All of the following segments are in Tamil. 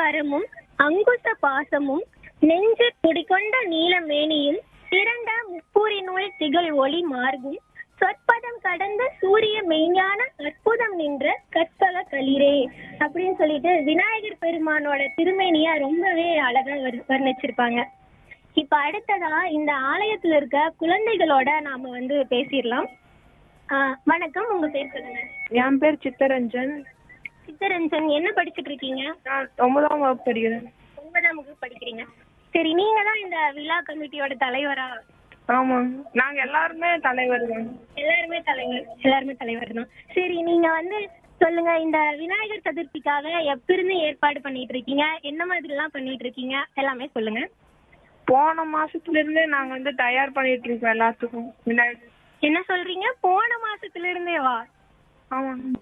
கரமும் அங்குச பாசமும் நெஞ்சு குடிகொண்ட நீலமேனியும் திரண்ட முப்பூரினுள் திகழ் ஒளி மார்பும் சொற்பதம் கடந்த சூரிய மெய்ஞான அற்புதம் நின்ற கற்பக களிரே அப்படின்னு சொல்லிட்டு விநாயகர் பெருமானோட திருமேனிய ரொம்பவே அழகா வர்- வர்ணிச்சிருப்பாங்க இப்ப அடுத்ததா இந்த ஆலயத்துல இருக்க குழந்தைகளோட நாம வந்து பேசிடலாம் ஆஹ் வணக்கம் உங்க பேர் சொல்லுங்க என் பேர் சித்தரஞ்சன் சித்தரஞ்சன் என்ன படிச்சுட்டு இருக்கீங்க நான் ஒன்பதாம் வகுப்பு படிக்கிறேன் ஒன்பதாம் வகுப்பு படிக்கிறீங்க சரி நீங்க தான் இந்த விழா கமிட்டியோட தலைவரா ஆமாம் நாங்க எல்லாருமே தலைவர் தான் எல்லாருமே தலைவர் எல்லாருமே தலைவர் தான் சரி நீங்க வந்து சொல்லுங்க இந்த விநாயகர் சதுர்த்திக்காக எப்பிருந்து ஏற்பாடு பண்ணிட்டு இருக்கீங்க என்ன மாதிரி எல்லாம் பண்ணிட்டு இருக்கீங்க எல்லாமே சொல்லுங்க போன மாசத்துல இருந்தே நாங்க வந்து தயார் பண்ணிட்டு இருக்கோம் எல்லாத்துக்கும் விநாயகர் என்ன சொல்றீங்க போன மாசத்துல இருந்தே வா ஆமாங்க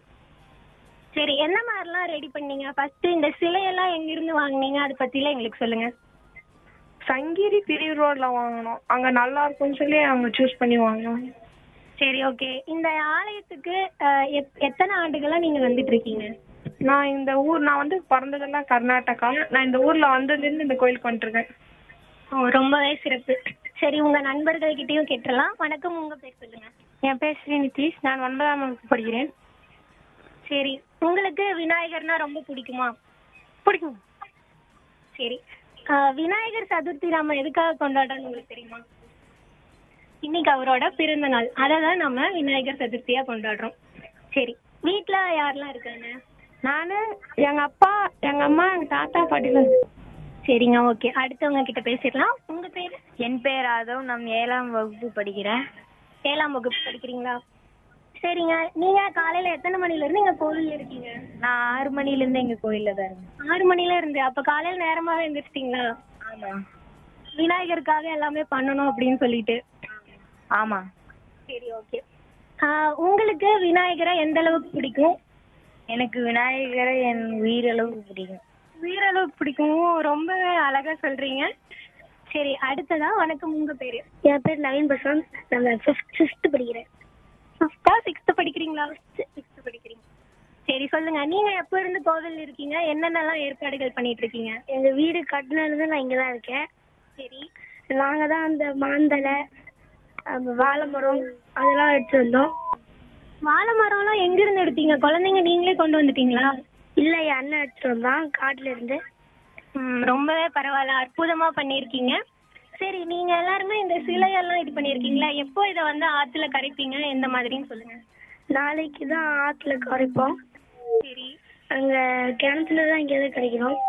சரி என்ன மாதிரிலாம் ரெடி பண்ணீங்க ஃபர்ஸ்ட் இந்த சிலையெல்லாம் எங்க இருந்து வாங்குனீங்க அதை பத்திலாம் எங்களுக்கு சொல்லுங்க சங்ககிரி பிரிவு ரோட்ல வாங்கினோம் அங்க நல்லா இருக்கும்னு சொல்லி அங்க சூஸ் பண்ணி வாங்கினோம் சரி ஓகே இந்த ஆலயத்துக்கு அஹ், எத்- எத்தனை ஆண்டுகளா நீங்க வந்துட்டு இருக்கீங்க நான் இந்த ஊர் நான் வந்து பிறந்ததெல்லாம் கர்நாடகா நான் இந்த ஊர்ல வந்ததுலேருந்து இந்த கோயிலுக்கு வந்துருக்கேன் ஓ ரொம்பவே சிறப்பு சரி உங்க நண்பர்கள்கிட்டயும் கேட்டுறலாம் வணக்கம் உங்க பேர் சொல்லுங்க என் பேர் ஸ்ரீ நிதிஷ் நான் ஒன்பதாம் வகுப்பு படிக்கிறேன் சரி உங்களுக்கு விநாயகர்னா ரொம்ப பிடிக்குமா பிடிக்கும் சரி ஆஹ் விநாயகர் சதுர்த்தி நம்ம எதுக்காக கொண்டாடுறோம்னு உங்களுக்கு தெரியுமா இன்னைக்கு அவரோட பிறந்த நாள் அதை தான் நம்ம விநாயகர் சதுர்த்தியா கொண்டாடுறோம் சரி வீட்ல யாரெல்லாம் இருக்காங்க நானு எங்க அப்பா எங்க அம்மா எங்க தாத்தா பாட்டிலாம் சரிங்க ஓகே அடுத்தவங்க கிட்ட பேசிடலாம் உங்க பேர் என் பேர் ஆதவ் நான் ஏழாம் வகுப்பு படிக்கிறேன் ஏழாம் வகுப்பு படிக்கிறீங்களா சரிங்க நீங்க காலையில எத்தனை மணில இருந்து இங்க கோவில்ல இருக்கீங்க நான் ஆறு மணிலேருந்து எங்கள் கோயிலில் தான் இருக்கேன் ஆறு மணில இருந்து அப்ப காலையில நேரமாவே எந்திரிச்சிட்டீங்களா ஆமாம் விநாயகருக்காக எல்லாமே பண்ணணும் அப்படின்னு சொல்லிட்டு ஆமாம் சரி ஓகே உங்களுக்கு விநாயகரை எந்த அளவுக்கு பிடிக்கும் எனக்கு விநாயகரை என் உயிரளவுக்கு பிடிக்கும் வீரளவுக்கு பிடிக்கும் ரொம்பவே அழகா சொல்றீங்க சரி அடுத்ததா வணக்கம் உங்க பேரு என் பேர் நவீன் பிரசாந்த் நான் ஃபிஃப்த் ஃபிஃப்த் படிக்கிறேன் ஃபிஃப்த்தா சிக்ஸ்த் படிக்கிறீங்களா சிக்ஸ்த் படிக்கிறீங்க சரி சொல்லுங்க நீங்க எப்ப இருந்து கோவில் இருக்கீங்க என்னென்னலாம் ஏற்பாடுகள் பண்ணிட்டு இருக்கீங்க எங்க வீடு கட்டினது நான் இங்க தான் இருக்கேன் சரி நாங்க தான் அந்த மாந்தலை அந்த வாழை மரம் அதெல்லாம் எடுத்து வந்தோம் வாழை மரம்லாம் எங்க இருந்து எடுத்தீங்க குழந்தைங்க நீங்களே கொண்டு வந்துட்டீங்களா இல்ல என் அண்ணன் எடுத்துட்டு வந்தான் காட்டுல இருந்து ம், ரொம்பவே பரவாயில்ல அற்புதமா பண்ணியிருக்கீங்க சரி நீங்க எல்லாருமே இந்த சிலையெல்லாம் இது பண்ணியிருக்கீங்களா எப்போ இதை வந்து ஆத்துல கரைப்பீங்க எந்த மாதிரின்னு சொல்லுங்க நாளைக்கு தான் ஆத்துல கரைப்போம் சரி அங்க கிணத்துல தான் இங்க தான் கிடைக்கணும்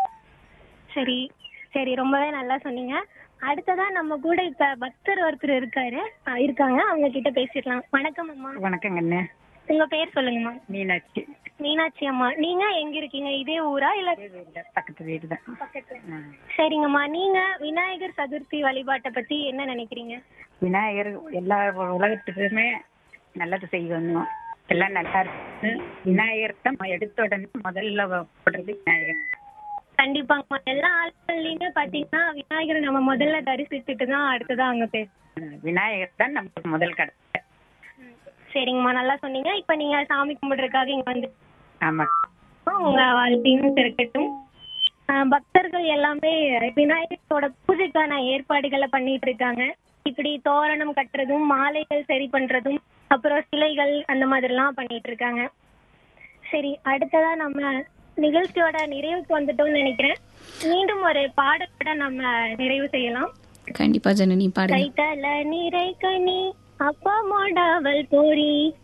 சரி சரி ரொம்பவே நல்லா சொன்னீங்க அடுத்ததா நம்ம கூட இப்ப பக்தர் ஒருத்தர் இருக்காரு ஆ, இருக்காங்க அவங்க கிட்ட பேசிடலாம் வணக்கம் அம்மா வணக்கங்க அண்ணே உங்க பேர் சொல்லுங்கம்மா மீனாட்சி மீனாட்சி அம்மா நீங்க எங்க இருக்கீங்க இதே ஊரா இல்ல பக்கத்து வீடு தான் பக்கத்துல சரிங்கம்மா நீங்க விநாயகர் சதுர்த்தி வழிபாட்டை பத்தி என்ன நினைக்கிறீங்க விநாயகர் எல்லா உலகத்துக்குமே நல்லது செய்யணும் எல்லாம் நல்லா இருக்கு விநாயகர் தான் எடுத்த உடனே முதல்ல போடுறது விநாயகர் கண்டிப்பாங்கம்மா எல்லா ஆட்கள்லயுமே பாத்தீங்கன்னா விநாயகரை நம்ம முதல்ல தரிசிச்சுட்டு தான் அடுத்ததா அங்க பேச விநாயகர் தான் நமக்கு முதல் கடை சரிங்கம்மா நல்லா சொன்னீங்க இப்ப நீங்க சாமி கும்பிடுறதுக்காக இங்க வந்து ஆமா உங்க வாழ்க்கையும் இருக்கட்டும் ஆஹ் பக்தர்கள் எல்லாமே விநாயகரோட பூஜைக்கான ஏற்பாடுகளை பண்ணிட்டு இருக்காங்க இப்படி தோரணம் கட்டுறதும் மாலைகள் சரி பண்றதும் அப்புறம் சிலைகள் அந்த மாதிரிலாம் பண்ணிட்டு இருக்காங்க சரி அடுத்ததா நம்ம நிகழ்ச்சியோட நிறைவுக்கு வந்துட்டோம்னு நினைக்கிறேன் மீண்டும் ஒரு பாடலோட நம்ம நிறைவு செய்யலாம் கண்டிப்பா ஜனனி பாடுங்க கைத்தல நிறை கனி அப்பா மாடாவல் கோரி